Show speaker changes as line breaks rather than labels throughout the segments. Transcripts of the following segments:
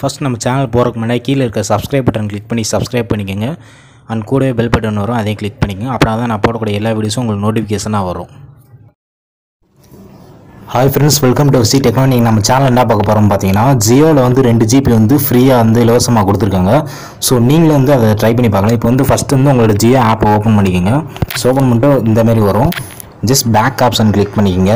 first நம்ம channel போகிறதுக்கு முன்னாடி கீழே இருக்க சப்ஸ்கிரைப் பட்டன் கிளிக் பண்ணி சப்ஸ்கிரைப் பண்ணிக்கோங்க அண்ட் கூடவே பெல் பட்டன் வரும் அதையும் கிளிக் பண்ணிக்கோங்க அப்புறம் தான் நான் போடக்கூடிய எல்லா வீடியோஸும் உங்களுக்கு நோட்டிஃபிகேஷனாக வரும் hi friends welcome to C techno நீங்கள் நம்ம சேனல் என்ன பார்க்க போகிறோம் பார்த்தீங்கன்னா ஜியோவில் வந்து ரெண்டு ஜிபி வந்து ஃப்ரீயாக வந்து இலவசமாக கொடுத்துருக்காங்க ஸோ நீங்களும் வந்து அதை ட்ரை பண்ணி பார்க்கலாம் இப்போ வந்து ஃபஸ்ட்டு வந்து உங்களோட ஜியோ ஆப்பை ஓப்பன் பண்ணிக்கோங்க ஸோ ஓப்பன் பண்ணிட்டு இந்த மாதிரி வரும் ஜஸ்ட் பேக் ஆப்ஷன் கிளிக் பண்ணிக்கோங்க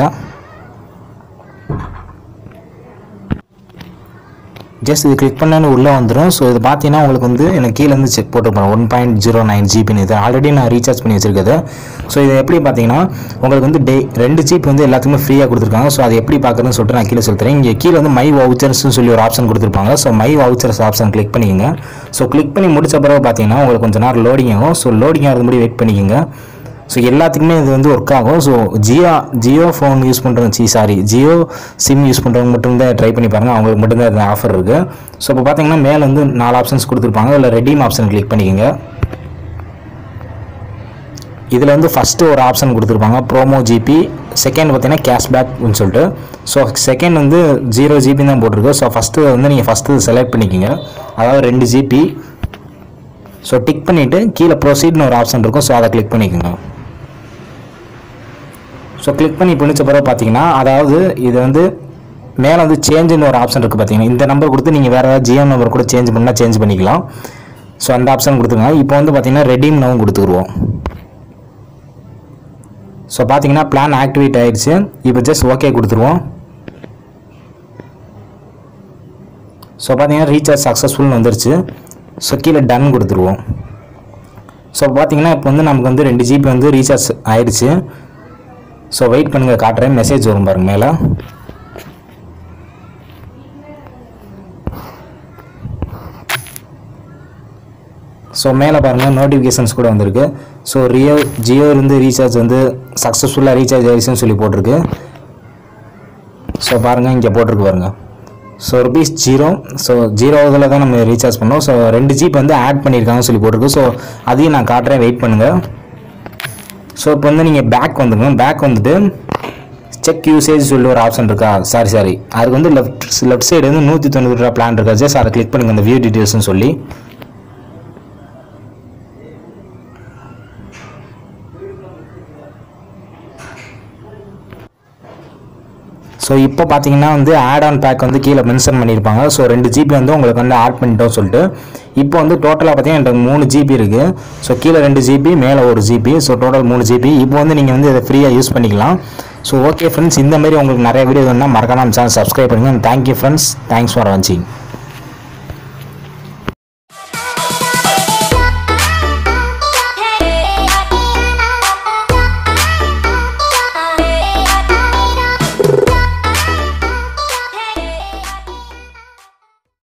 ஜஸ்ட் இது கிளிக் பண்ணாலும் உள்ளே வந்துடும் ஸோ இது பார்த்தீங்கன்னா உங்களுக்கு வந்து எனக்கு கீழே வந்து செக் போட்டுருப்பேன் ஒன் பாயிண்ட் ஜீரோ நைன் ஜிபின்னு இது ஆல்ரெடி நான் ரீசார்ஜ் பண்ணி வச்சிருக்கது ஸோ இது எப்படி பார்த்தீங்கன்னா உங்களுக்கு வந்து டே ரெண்டு ஜிபி வந்து எல்லாத்துக்குமே ஃப்ரீயாக கொடுத்துருக்காங்க ஸோ அது எப்படி பார்க்குறதுன்னு சொல்லிட்டு நான் கீழே சொல்லித்தரேன் இங்கே கீழே வந்து மை வவுச்சர்ஸ்னு சொல்லி ஒரு ஆப்ஷன் கொடுத்துருப்பாங்க so my vouchers option click பண்ணிக்கோங்க ஸோ கிளிக் பண்ணி முடிச்ச பிறகு பார்த்தீங்கன்னா உங்களுக்கு கொஞ்சம் நேரம் லோடிங் ஆகும் ஸோ லோடிங் ஆகிறது முடி வெயிட் பண்ணிக்கோங்க ஸோ எல்லாத்துக்குமே இது வந்து ஒர்க் ஆகும் so Jio Jio phone use பண்ணுறவங்க சி சாரி ஜியோ சிம் யூஸ் பண்ணுறவங்க மட்டும்தான் ட்ரை பண்ணி பாருங்கள் அவங்களுக்கு மட்டும்தான் இந்த ஆஃபர் இருக்குது ஸோ இப்போ பார்த்தீங்கன்னா மேலே வந்து நாலு ஆப்ஷன்ஸ் கொடுத்துருப்பாங்க அதில் ரெடீம் ஆப்ஷன் கிளிக் பண்ணிக்கோங்க இதில் வந்து ஃபஸ்ட்டு ஒரு ஆப்ஷன் கொடுத்துருப்பாங்க ப்ரோமோ ஜிபி செகண்ட் பார்த்தீங்கன்னா கேஷ்பேக்னு சொல்லிட்டு ஸோ செகண்ட் வந்து ஜீரோ ஜிபி தான் போட்டிருக்கு ஸோ ஃபஸ்ட்டு வந்து நீங்கள் ஃபஸ்ட்டு செலக்ட் பண்ணிக்கோங்க அதாவது ரெண்டு ஜிபி ஸோ டிக் பண்ணிவிட்டு கீழே ப்ரொசீட்னு ஒரு ஆப்ஷன் இருக்கும் ஸோ அதை கிளிக் பண்ணிக்கோங்க ஸோ கிளிக் பண்ணி பிடிச்ச பிறகு பார்த்தீங்கன்னா அதாவது இது வந்து மேலே வந்து சேஞ்சுன்னு ஒரு ஆப்ஷன் இருக்குது பார்த்தீங்கன்னா இந்த நம்பர் கொடுத்து நீங்கள் வேறு ஏதாவது ஜிஎம் நம்பர் கூட சேஞ்ச் பண்ணால் சேஞ்ச் பண்ணிக்கலாம் ஸோ அந்த ஆப்ஷன் கொடுத்துருங்க இப்போ வந்து பார்த்தீங்கன்னா ரெடீம் நவும் கொடுத்துருவோம் ஸோ பார்த்தீங்கன்னா பிளான் ஆக்டிவேட் ஆயிடுச்சு இப்போ ஜஸ்ட் ஓகே கொடுத்துருவோம் ஸோ பார்த்தீங்கன்னா ரீசார்ஜ் சக்ஸஸ்ஃபுல்னு வந்துருச்சு ஸோ கீழே டன் கொடுத்துருவோம் ஸோ பார்த்தீங்கன்னா இப்போ வந்து நமக்கு வந்து ரெண்டு ஜிபி வந்து ரீசார்ஜ் ஆயிடுச்சு ஸோ வெயிட் பண்ணுங்கள் காட்டுறேன் மெசேஜ் வரும் பாருங்க மேலே ஸோ மேலே பாருங்கள் நோட்டிஃபிகேஷன்ஸ் கூட வந்திருக்கு ஸோ ரியோ ஜியோலேருந்து ரீசார்ஜ் வந்து சக்ஸஸ்ஃபுல்லாக ரீசார்ஜ் ஆயிடுச்சுன்னு சொல்லி போட்டிருக்கு ஸோ பாருங்கள் இங்கே போட்டிருக்கு பாருங்கள் so rupees zero so zero இதில் தான் நம்ம ரீசார்ஜ் பண்ணோம் ஸோ ரெண்டு ஜிபி வந்து ஆட் பண்ணியிருக்காங்கன்னு சொல்லி போட்டிருக்கு ஸோ அதையும் நான் காட்டுறேன் வெயிட் பண்ணுங்கள் ஸோ இப்போ வந்து நீங்கள் பேக் வந்துங்க பேக் வந்துட்டு செக் யூசேஜ் சொல்லி ஒரு ஆப்ஷன் இருக்கா சாரி சாரி அதுக்கு வந்து லெஃப்ட் லெஃப்ட் சைடு வந்து நூற்றி தொண்ணூறு ரூபா பிளான் இருக்கா ஜஸ்ட் அதை கிளிக் பண்ணுங்க அந்த வியூ டீட்டெயில்ஸ்னு சொல்லி ஸோ இப்போ பார்த்தீங்கன்னா வந்து ஆட் ஆன் பேக் வந்து கீழே மென்ஷன் பண்ணியிருப்பாங்க ஸோ ரெண்டு ஜிபி வந்து உங்களுக்கு வந்து ஆட் பண்ணிட்டோம் சொல்லிட்டு இப்போ வந்து டோட்டலாக பார்த்தீங்கன்னா எனக்கு மூணு ஜிபி இருக்குது ஸோ கீழே ரெண்டு ஜிபி மேலே ஒரு ஜிபி ஸோ டோட்டல் மூணு ஜிபி இப்போ வந்து நீங்கள் வந்து இதை ஃப்ரீயாக யூஸ் பண்ணிக்கலாம் ஸோ ஓகே ஃப்ரெண்ட்ஸ் இந்த மாதிரி உங்களுக்கு நிறைய வீடியோ வேணும்னா மறக்காம சேனல் சப்ஸ்கிரைப் பண்ணுங்கள் தேங்க்யூ ஃப்ரெண்ட்ஸ் தேங்க்ஸ் ஃபார் வாட்சிங்